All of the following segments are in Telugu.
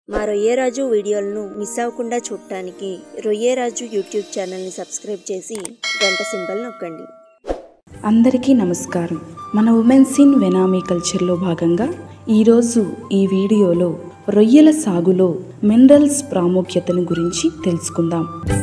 మా రొయ్యరాజు వీడియోలను మిస్ అవ్వకుండా చూడటానికి రొయ్యరాజు యూట్యూబ్ ఛానల్ని సబ్స్క్రైబ్ చేసి గంట సింబల్ నొక్కండి అందరికీ నమస్కారం మన ఉమెన్స్ ఇన్ వెనామీ కల్చర్లో భాగంగా ఈరోజు ఈ వీడియోలో రొయ్యల సాగులో మినరల్స్ ప్రాముఖ్యతను గురించి తెలుసుకుందాం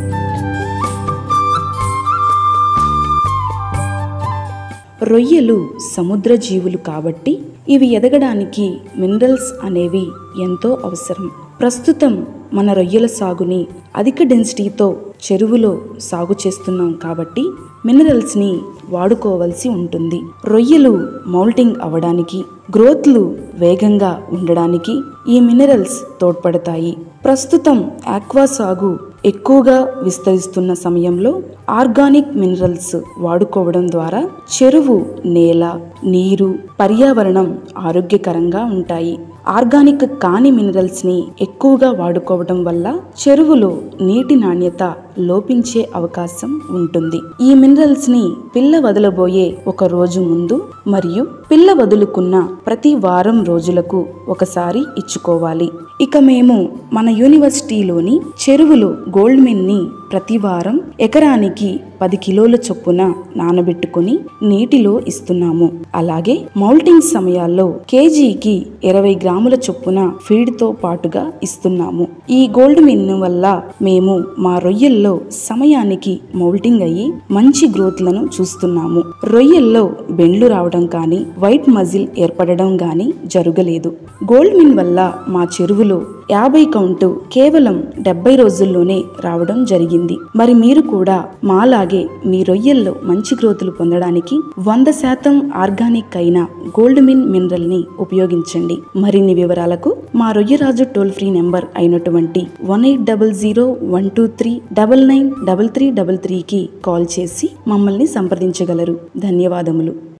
రొయ్యలు సముద్ర జీవులు కాబట్టి ఇవి ఎదగడానికి మినరల్స్ అనేవి ఎంతో అవసరం ప్రస్తుతం మన రొయ్యల సాగుని అధిక డెన్సిటీతో చెరువులో సాగు చేస్తున్నాం కాబట్టి మినరల్స్ని వాడుకోవలసి ఉంటుంది రొయ్యలు మౌల్టింగ్ అవ్వడానికి గ్రోత్లు వేగంగా ఉండడానికి ఈ మినరల్స్ తోడ్పడతాయి ప్రస్తుతం ఆక్వా సాగు ఎక్కువగా విస్తరిస్తున్న సమయంలో ఆర్గానిక్ మినరల్స్ వాడుకోవడం ద్వారా చెరువు నేల నీరు పర్యావరణం ఆరోగ్యకరంగా ఉంటాయి ఆర్గానిక్ కాని మినరల్స్ ని ఎక్కువగా వాడుకోవడం వల్ల చెరువులో నీటి నాణ్యత లోపించే అవకాశం ఉంటుంది ఈ మినరల్స్ ని పిల్ల వదలబోయే ఒక రోజు ముందు మరియు పిల్ల వదులుకున్న ప్రతి వారం రోజులకు ఒకసారి ఇచ్చుకోవాలి ఇక మేము మన యూనివర్సిటీలోని చెరువులో గోల్డ్ మిన్ ని ప్రతి వారం ఎకరానికి పది కిలోల చొప్పున నానబెట్టుకుని నీటిలో ఇస్తున్నాము అలాగే మౌల్టింగ్ సమయాల్లో కేజీకి ఇరవై గ్రాముల చొప్పున ఫీడ్ తో పాటుగా ఇస్తున్నాము ఈ గోల్డ్ మిన్ వల్ల మేము మా రొయ్యల్లో సమయానికి మౌల్టింగ్ అయ్యి మంచి గ్రోత్లను చూస్తున్నాము రొయ్యల్లో బెండ్లు రావడం కానీ వైట్ మజిల్ ఏర్పడడం కానీ జరగలేదు గోల్డ్ మిన్ వల్ల మా చెరువులో యాభై కౌంటు కేవలం డెబ్బై రోజుల్లోనే రావడం జరిగింది మరి మీరు కూడా మాలాగే మీ రొయ్యల్లో మంచి గ్రోతులు పొందడానికి వంద శాతం ఆర్గానిక్ అయిన గోల్డ్ మిన్ మినరల్ ని ఉపయోగించండి మరిన్ని వివరాలకు మా రొయ్యరాజు టోల్ ఫ్రీ నెంబర్ అయినటువంటి one eight double zero one two three double nine double three double త్రీకి కాల్ చేసి మమ్మల్ని సంప్రదించగలరు ధన్యవాదములు